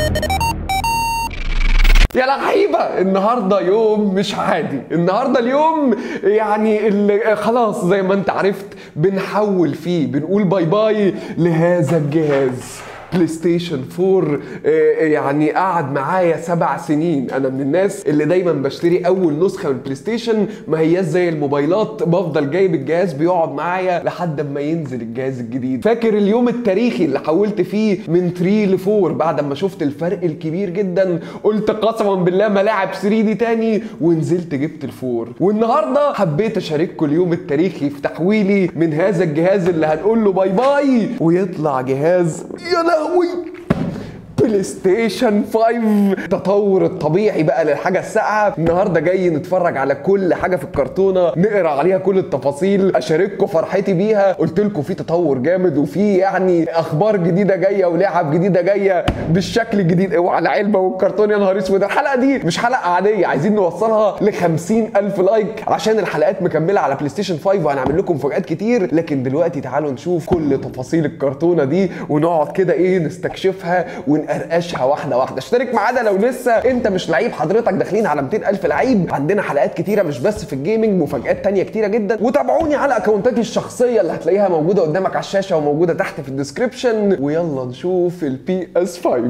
يا لعيبه النهارده يوم مش عادي النهارده اليوم يعني اللي خلاص زي ما انت عرفت بنحول فيه بنقول باي باي لهذا الجهاز بلاي ستيشن 4 آه، يعني قعد معايا سبع سنين انا من الناس اللي دايما بشتري اول نسخه من البلاي ستيشن ما هياش زي الموبايلات بفضل جايب الجهاز بيقعد معايا لحد ما ينزل الجهاز الجديد فاكر اليوم التاريخي اللي حولت فيه من 3 ل 4 بعد ما شفت الفرق الكبير جدا قلت قسما بالله ما لاعب 3 دي تاني ونزلت جبت الفور والنهارده حبيت اشارككم اليوم التاريخي في تحويلي من هذا الجهاز اللي هنقول له باي باي ويطلع جهاز يا لهوي بلاي ستيشن 5 التطور الطبيعي بقى للحاجه الساقعه النهارده جاي نتفرج على كل حاجه في الكرتونه نقرا عليها كل التفاصيل اشارككم فرحتي بيها قلت لكم في تطور جامد وفي يعني اخبار جديده جايه ولعب جديده جايه بالشكل الجديد اوعى العلبه والكرتون يا نهار اسود الحلقه دي مش حلقه عاديه عايزين نوصلها ل 50000 لايك عشان الحلقات مكمله على بلاي ستيشن 5 وهنعمل لكم مفاجات كتير لكن دلوقتي تعالوا نشوف كل تفاصيل الكرتونه دي ونقعد كده ايه نستكشفها ونقرقشها واحده واحده اشترك معانا لو لسه انت مش لعيب حضرتك داخلين على 200000 لعيب عندنا حلقات كتيره مش بس في الجيمنج مفاجات تانية كتيره جدا وتابعوني على اكونتاتي الشخصيه اللي هتلاقيها موجوده قدامك على الشاشه وموجوده تحت في الديسكربشن ويلا نشوف البي اس 5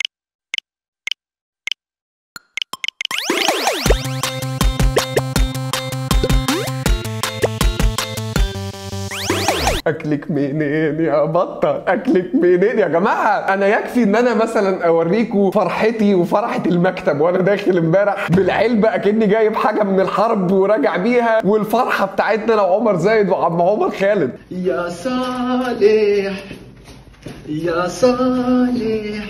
اكلك منين يا بطه اكلك منين يا جماعه انا يكفي ان انا مثلا اوريكم فرحتي وفرحه المكتب وانا داخل امبارح بالعلبه اكني جايب حاجه من الحرب وراجع بيها والفرحه بتاعتنا لو عمر زايد وعم عمر خالد يا صالح يا صالح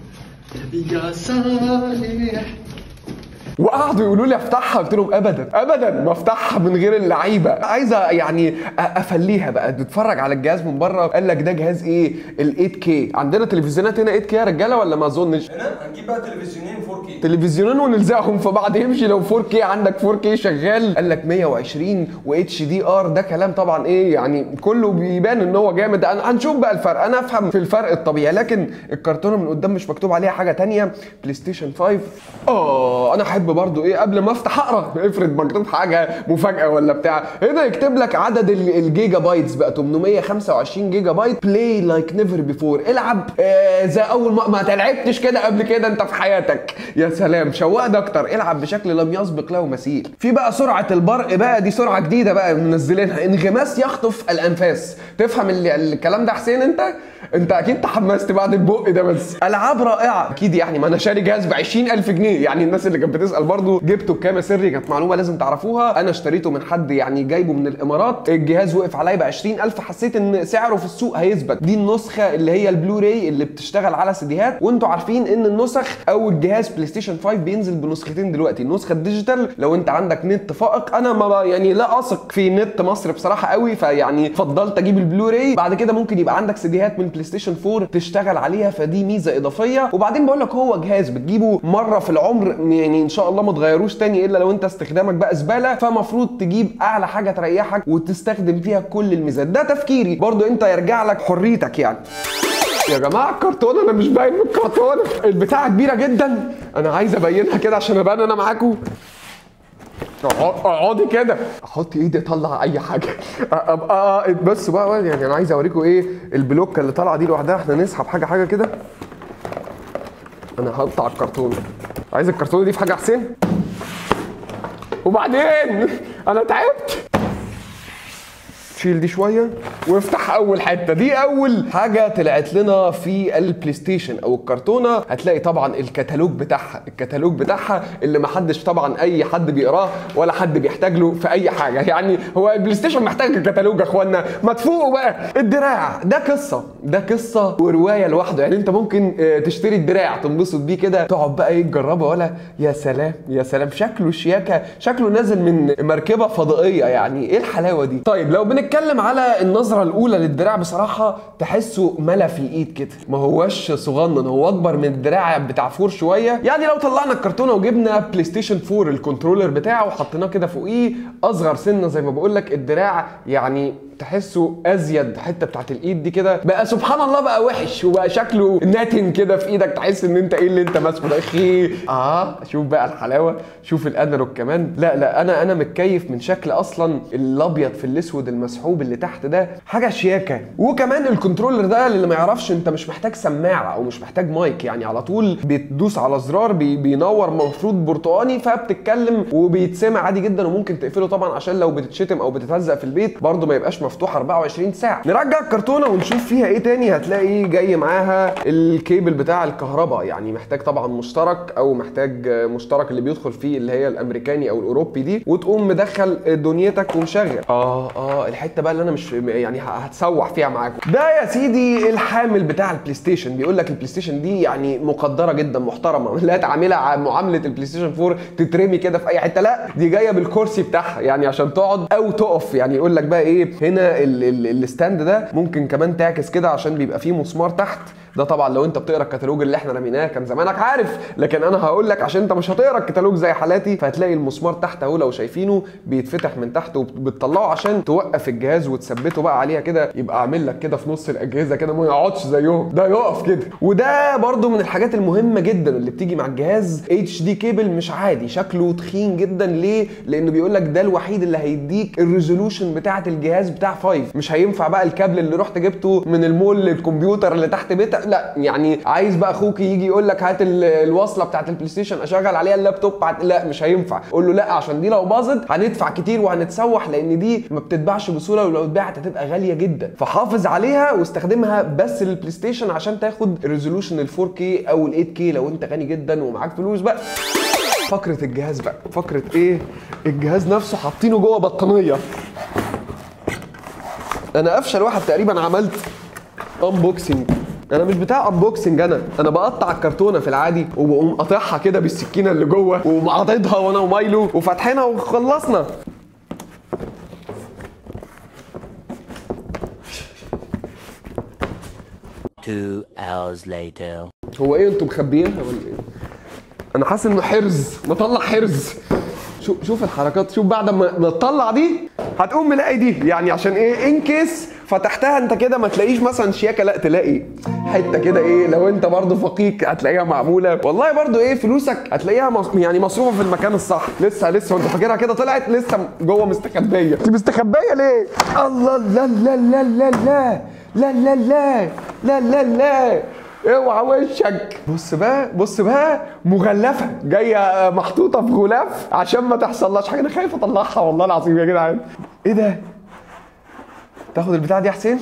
يا صالح وقعدوا يقولوا لي افتحها قلت لهم ابدا ابدا ما افتحها من غير اللعيبه عايزه يعني أ- افليها بقى نتفرج على الجهاز من بره قال لك ده جهاز ايه ال 8 كي عندنا تلفزيونات هنا 8 كي يا رجاله ولا ما اظنش هنا هنجيب بقى تلفزيونين 4K تلفزيونين ونلزقهم في بعض يمشي لو 4K عندك 4K شغال قال لك 120 و اتش دي ار ده كلام طبعا ايه يعني كله بيبان ان هو جامد أنا- هنشوف بقى الفرق انا افهم في الفرق الطبيعي لكن الكرتونه من قدام مش مكتوب عليها حاجه تانية بلاي ستيشن 5 اه انا احب برضو ايه قبل ما افتح اقرا افرض مكتوب حاجه مفاجاه ولا بتاع هنا يكتب لك عدد ال- الجيجا بايتس بقى 825 جيجا بايت بلاي لايك نيفر بيفور العب آه زي اول ما ما تلعبتش كده قبل كده انت في حياتك يا سلام شوقنا اكتر العب بشكل لم يسبق له مثيل في بقى سرعه البرق بقى دي سرعه جديده بقى منزلينها انغماس يخطف الانفاس تفهم ال- الكلام ده حسين انت انت اكيد تحمست بعد البق ده بس العاب رائعه اكيد يعني ما انا شاري جهاز ب 20000 جنيه يعني الناس اللي كانت بتسال برضو جبته بكام يا سري كانت معلومه لازم تعرفوها انا اشتريته من حد يعني جايبه من الامارات الجهاز وقف عليا ب 20000 حسيت ان سعره في السوق هيثبت دي النسخه اللي هي البلوراي اللي بتشتغل على سيديهات وانتوا عارفين ان النسخ او الجهاز بلاي ستيشن 5 بينزل بنسختين دلوقتي النسخه الديجيتال لو انت عندك نت فائق انا ما ب- يعني لا اثق في نت مصر بصراحه قوي فيعني فضلت اجيب البلوراي بعد كده ممكن يبقى عندك سيديهات من بلاي ستيشن 4 تشتغل عليها فدي ميزه اضافيه وبعدين بقول لك هو جهاز بتجيبه مره في العمر يعني ان شاء الله ما تغيروش تاني الا لو انت استخدامك بقى زباله فمفروض تجيب اعلى حاجه تريحك وتستخدم فيها كل الميزات ده تفكيري برضو انت يرجع لك حريتك يعني يا جماعه الكرتون انا مش باين من الكرتون البتاعه كبيره جدا انا عايز ابينها كده عشان ابان انا معاكم اقعد- اقعدي كده احط ايدي اطلع اي حاجه ابقى بس بقى يعني انا عايز اوريكم ايه البلوكه اللي طالعه دي لوحدها احنا نسحب حاجه حاجه كده انا هقطع الكرتون عايز الكرتونه دي في حاجه حسين وبعدين انا تعبت شيل دي شويه وافتح اول حته دي اول حاجه طلعت لنا في البلاي ستيشن او الكرتونه هتلاقي طبعا الكتالوج بتاعها الكتالوج بتاعها اللي ما حدش طبعا اي حد بيقراه ولا حد بيحتاج له في اي حاجه يعني هو البلاي ستيشن محتاج كتالوج يا اخوانا ما تفوقوا بقى الدراع ده قصه ده قصه وروايه لوحده يعني انت ممكن آه، تشتري الدراع تنبسط بيه كده تقعد بقى ايه تجربه ولا يا سلام يا سلام شكله شياكه شكله نازل من مركبه فضائيه يعني ايه الحلاوه دي طيب لو بنتكلم على النظره الاولى للدراع بصراحه تحسه ملا في الايد كده ما هوش صغنن هو اكبر من الدراع بتاع فور شويه يعني لو طلعنا الكرتونه وجبنا بلاي ستيشن 4 الكنترولر بتاعه وحطيناه كده فوقيه اصغر سنه زي ما بقول لك الدراع يعني تحسه ازيد حته بتاعت الايد دي كده بقى سبحان الله بقى وحش وبقى شكله ناتن كده في ايدك تحس ان انت ايه اللي انت ماسكه ده اخي اه شوف بقى الحلاوه شوف الانالوج كمان لا لا انا انا متكيف من شكل اصلا الابيض في الاسود المسحوب اللي تحت ده حاجه شياكه وكمان الكنترولر ده اللي ما يعرفش انت مش محتاج سماعه او مش محتاج مايك يعني على طول بتدوس على زرار بي بينور مفروض برتقاني فبتتكلم وبيتسمع عادي جدا وممكن تقفله طبعا عشان لو بتتشتم او بتتهزق في البيت برضه ما يبقاش مفتوح 24 ساعه نرجع الكرتونه ونشوف فيها ايه تاني هتلاقي جاي معاها الكيبل بتاع الكهرباء يعني محتاج طبعا مشترك او محتاج مشترك اللي بيدخل فيه اللي هي الامريكاني او الاوروبي دي وتقوم مدخل دنيتك ومشغل اه اه الحته بقى اللي انا مش يعني ه- هتسوح فيها معاكم ده يا سيدي الحامل بتاع البلاي ستيشن بيقول لك البلاي ستيشن دي يعني مقدره جدا محترمه لا تعاملها ع- معامله البلاي ستيشن 4 تترمي كده في اي حته لا دي جايه بالكرسي بتاعها يعني عشان تقعد او تقف يعني يقول لك بقى ايه هنا ال- ال- الستاند ده ممكن كمان تعكس كده عشان بيبقى فيه مسمار تحت ده طبعا لو انت بتقرا الكتالوج اللي احنا رميناه كان زمانك عارف لكن انا هقول لك عشان انت مش هتقرا الكتالوج زي حالاتي فهتلاقي المسمار تحت اهو لو شايفينه بيتفتح من تحت وبتطلعه عشان توقف الجهاز وتثبته بقى عليها كده يبقى عامل لك كده في نص الاجهزه كده ما يقعدش زيهم ده يقف كده وده برضو من الحاجات المهمه جدا اللي بتيجي مع الجهاز اتش دي كيبل مش عادي شكله تخين جدا ليه لانه بيقول لك ده الوحيد اللي هيديك الريزولوشن بتاعه الجهاز بتاع 5 مش هينفع بقى الكابل اللي رحت جبته من المول للكمبيوتر اللي تحت بيتك لا يعني عايز بقى اخوك يجي يقول لك هات ال- الوصله بتاعه البلاي ستيشن اشغل عليها اللابتوب عت- لا مش هينفع قول له لا عشان دي لو باظت هندفع كتير وهنتسوح لان دي ما بتتباعش بسهوله ولو اتباعت هتبقى غاليه جدا فحافظ عليها واستخدمها بس للبلاي ستيشن عشان تاخد الريزولوشن ال 4K او ال 8K لو انت غني جدا ومعاك فلوس بقى فقرة الجهاز بقى فقرة ايه الجهاز نفسه حاطينه جوه بطانية انا افشل واحد تقريبا عملت انبوكسنج انا مش بتاع انبوكسنج انا انا بقطع الكرتونه في العادي وبقوم قاطعها كده بالسكينه اللي جوه وأقوم قاطعها وانا ومايلو وفاتحينها وخلصنا Two hours later. هو ايه انتوا مخبيينها ولا ايه؟ انا حاسس انه حرز مطلع حرز شوف شوف الحركات شوف بعد ما ما تطلع دي هتقوم ملاقي دي يعني عشان ايه ان كيس فتحتها انت كده ما تلاقيش مثلا شياكه لا تلاقي حته كده ايه لو انت برضو فقيق هتلاقيها معموله والله برضو ايه فلوسك هتلاقيها مص... يعني مصروفه في المكان الصح لسه لسه وانت فاكرها كده طلعت لسه جوه مستخبيه انت مستخبيه ليه الله لا لا لا لا لا لا لا لا لا لا لا اوعى وشك بص بقى بص بقى مغلفه جايه محطوطه في غلاف عشان ما تحصلهاش حاجه انا خايف اطلعها والله العظيم يا جدعان ايه ده تاخد البتاع دي يا حسين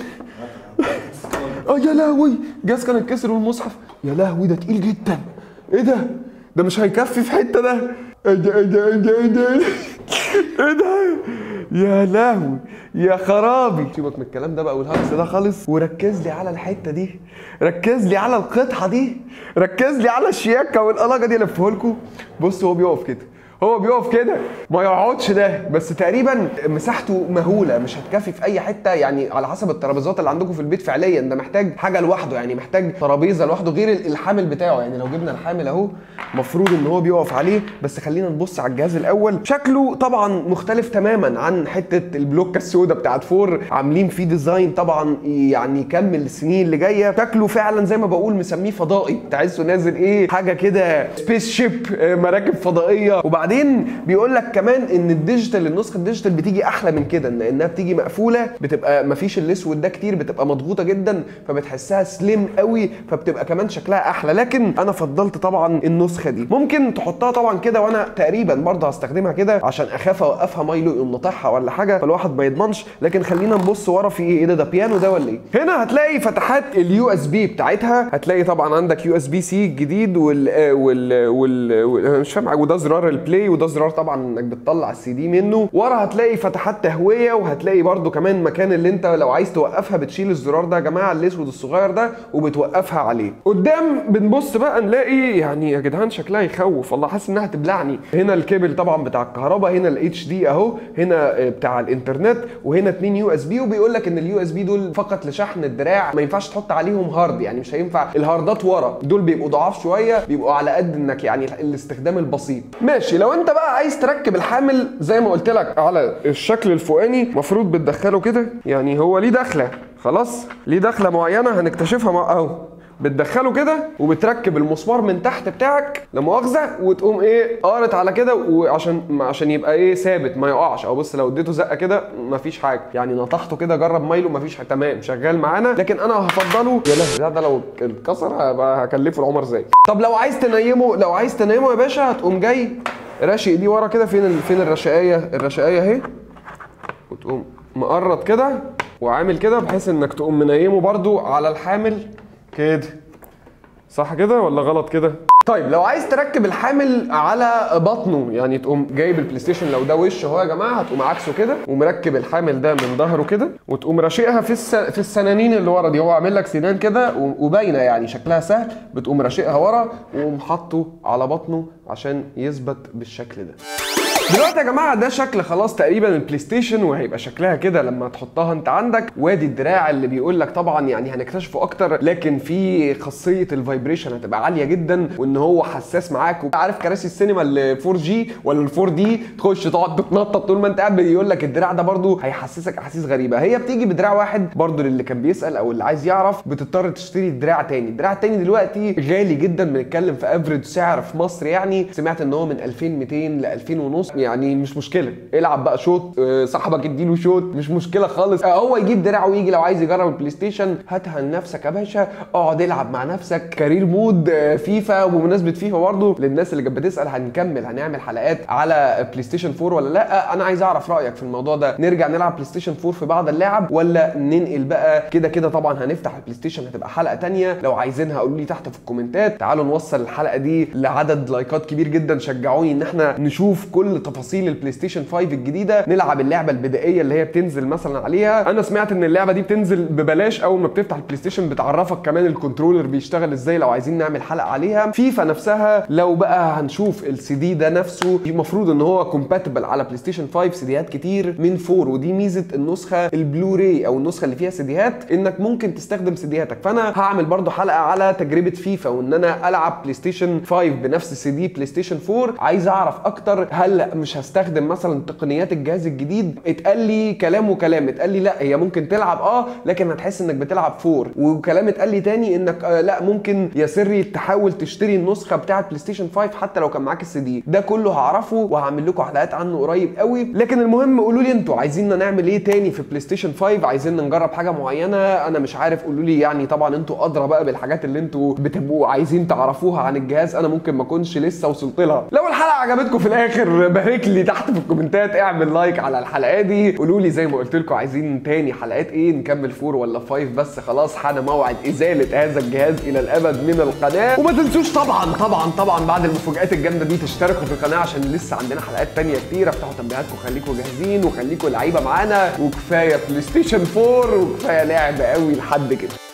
اه يا لهوي جاز كان اتكسر والمصحف يا لهوي ده تقيل جدا ايه ده ده مش هيكفي في حته ده ايه ده ايه ده ايه ده ايه ده ايه ده يا لهوي يا خرابي سيبك من الكلام ده بقى والهجس ده خالص وركز لي على الحته دي ركز لي على القطعه دي ركز لي على الشياكه والقلقه دي الفه لكم بص هو بيقف كده هو بيقف كده ما يقعدش ده بس تقريبا مساحته مهوله مش هتكفي في اي حته يعني على حسب الترابيزات اللي عندكم في البيت فعليا ده محتاج حاجه لوحده يعني محتاج ترابيزه لوحده غير الحامل بتاعه يعني لو جبنا الحامل اهو المفروض ان هو بيقف عليه بس خلينا نبص على الجهاز الاول شكله طبعا مختلف تماما عن حته البلوكه السوداء بتاعت فور عاملين فيه ديزاين طبعا يعني يكمل السنين اللي جايه شكله فعلا زي ما بقول مسميه فضائي تحسه نازل ايه حاجه كده سبيس شيب مراكب فضائيه وبعدين بيقول لك كمان ان الديجيتال النسخه الديجيتال بتيجي احلى من كده ان انها بتيجي مقفوله بتبقى مفيش الاسود ده كتير بتبقى مضغوطه جدا فبتحسها سليم قوي فبتبقى كمان شكلها احلى لكن انا فضلت طبعا النسخه دي ممكن تحطها طبعا كده وانا تقريبا برضه هستخدمها كده عشان اخاف اوقفها مايلو يقوم نطحها ولا حاجه فالواحد ما يضمنش لكن خلينا نبص ورا في ايه ايه ده ده بيانو ده ولا ايه هنا هتلاقي فتحات اليو اس بي بتاعتها هتلاقي طبعا عندك يو اس بي سي جديد وال آه، وال وال, وال... أنا مش فاهم وده زرار البلاي وده زرار طبعا انك بتطلع السي دي منه ورا هتلاقي فتحات تهويه وهتلاقي برضو كمان مكان اللي انت لو عايز توقفها بتشيل الزرار ده يا جماعه الاسود الصغير ده وبتوقفها عليه قدام بنبص بقى نلاقي يعني يا جدعان شكلها يخوف والله حاسس انها تبلعني هنا الكيبل طبعا بتاع الكهرباء هنا الاتش دي اهو هنا آه، بتاع الانترنت وهنا اتنين يو اس بي وبيقول لك ان اليو اس بي دول فقط لشحن الدراع ما ينفعش تحط عليهم هارد يعني مش هينفع الهاردات ورا دول بيبقوا ضعاف شويه بيبقوا على قد انك يعني الاستخدام البسيط ماشي لو لو انت بقى عايز تركب الحامل زي ما قلت لك على الشكل الفوقاني المفروض بتدخله كده يعني هو ليه دخله خلاص ليه دخله معينه هنكتشفها مع اهو بتدخله كده وبتركب المسمار من تحت بتاعك لا مؤاخذه وتقوم ايه قارت على كده وعشان عشان يبقى ايه ثابت ما يقعش او بص لو اديته زقه كده مفيش حاجه يعني نطحته كده جرب مايله مفيش حاجة. تمام شغال معانا لكن انا هفضله يا لهوي ده, ده لو اتكسر هبقى هكلفه العمر ازاي طب لو عايز تنيمه لو عايز تنيمه يا باشا هتقوم جاي راشق دي ورا كده فين ال... فين الرشاقيه الرشاقيه اهي وتقوم مقرط كده وعامل كده بحيث انك تقوم منيمه برضو على الحامل كده صح كده ولا غلط كده طيب لو عايز تركب الحامل على بطنه يعني تقوم جايب البلاي ستيشن لو ده وش اهو يا جماعه هتقوم عكسه كده ومركب الحامل ده من ظهره كده وتقوم راشقها في الس... في السنانين اللي ورا دي هو عامل لك سنان كده و- وباينه يعني شكلها سهل بتقوم راشقها ورا وقوم حاطه على بطنه عشان يثبت بالشكل ده دلوقتي يا جماعه ده شكل خلاص تقريبا البلاي ستيشن وهيبقى شكلها كده لما تحطها انت عندك وادي الدراع اللي بيقول لك طبعا يعني هنكتشفه اكتر لكن في خاصيه الفايبريشن هتبقى عاليه جدا وان هو حساس معاك عارف كراسي السينما ال 4 جي ولا ال 4 دي تخش تقعد تتنطط طول ما انت قاعد بيقول لك الدراع ده برضو هيحسسك احاسيس غريبه هي بتيجي بدراع واحد برضو للي كان بيسال او اللي عايز يعرف بتضطر تشتري دراع تاني الدراع التاني دلوقتي غالي جدا بنتكلم في افريج سعر في مصر يعني سمعت ان هو من 2200 ل 2000 ونص يعني مش مشكله العب بقى شوط آه، صاحبك اديله شوط مش مشكله خالص آه، هو يجيب دراع ويجي لو عايز يجرب البلاي ستيشن هاتها لنفسك يا باشا اقعد العب مع نفسك كارير مود آه، فيفا وبمناسبه فيفا برضه للناس اللي كانت بتسال هنكمل هنعمل حلقات على بلاي ستيشن 4 ولا لا انا عايز اعرف رايك في الموضوع ده نرجع نلعب بلاي ستيشن 4 في بعض اللعب ولا ننقل بقى كده كده طبعا هنفتح البلاي ستيشن هتبقى حلقه تانية لو عايزينها قولوا لي تحت في الكومنتات تعالوا نوصل الحلقه دي لعدد لايكات كبير جدا شجعوني ان احنا نشوف كل تفاصيل البلاي ستيشن 5 الجديده نلعب اللعبه البدائيه اللي هي بتنزل مثلا عليها انا سمعت ان اللعبه دي بتنزل ببلاش اول ما بتفتح البلاي ستيشن بتعرفك كمان الكنترولر بيشتغل ازاي لو عايزين نعمل حلقه عليها فيفا نفسها لو بقى هنشوف السي دي ده نفسه المفروض ان هو كومباتبل على بلاي ستيشن 5 سيديات كتير من 4 ودي ميزه النسخه البلوراي او النسخه اللي فيها سيديات انك ممكن تستخدم سيدياتك فانا هعمل برضو حلقه على تجربه فيفا وان انا العب بلاي ستيشن 5 بنفس سي دي بلاي ستيشن 4 عايز اعرف اكتر هل مش هستخدم مثلا تقنيات الجهاز الجديد اتقال لي كلام وكلام اتقال لي لا هي ممكن تلعب اه لكن هتحس انك بتلعب 4 وكلام اتقال لي تاني انك آه لا ممكن يا سري تحاول تشتري النسخه بتاعه بلاي ستيشن 5 حتى لو كان معاك السي دي ده كله هعرفه وهعمل لكم حلقات عنه قريب قوي لكن المهم قولوا لي انتوا عايزيننا نعمل ايه تاني في بلاي ستيشن 5 عايزيننا نجرب حاجه معينه انا مش عارف قولوا لي يعني طبعا انتوا ادرى بقى بالحاجات اللي انتوا بتبقوا عايزين تعرفوها عن الجهاز انا ممكن ما اكونش لسه وصلت لها لو الحلقه عجبتكم في الاخر بارك لي تحت في الكومنتات اعمل لايك على الحلقه دي قولوا لي زي ما قلت لكم عايزين تاني حلقات ايه نكمل 4 ولا 5 بس خلاص حان موعد ازاله هذا الجهاز الى الابد من القناه وما تنسوش طبعا طبعا طبعا بعد المفاجات الجامده دي تشتركوا في القناه عشان لسه عندنا حلقات تانية كتير افتحوا تنبيهاتكم خليكم جاهزين وخليكم لعيبه معانا وكفايه بلاي ستيشن 4 وكفايه لعب قوي لحد كده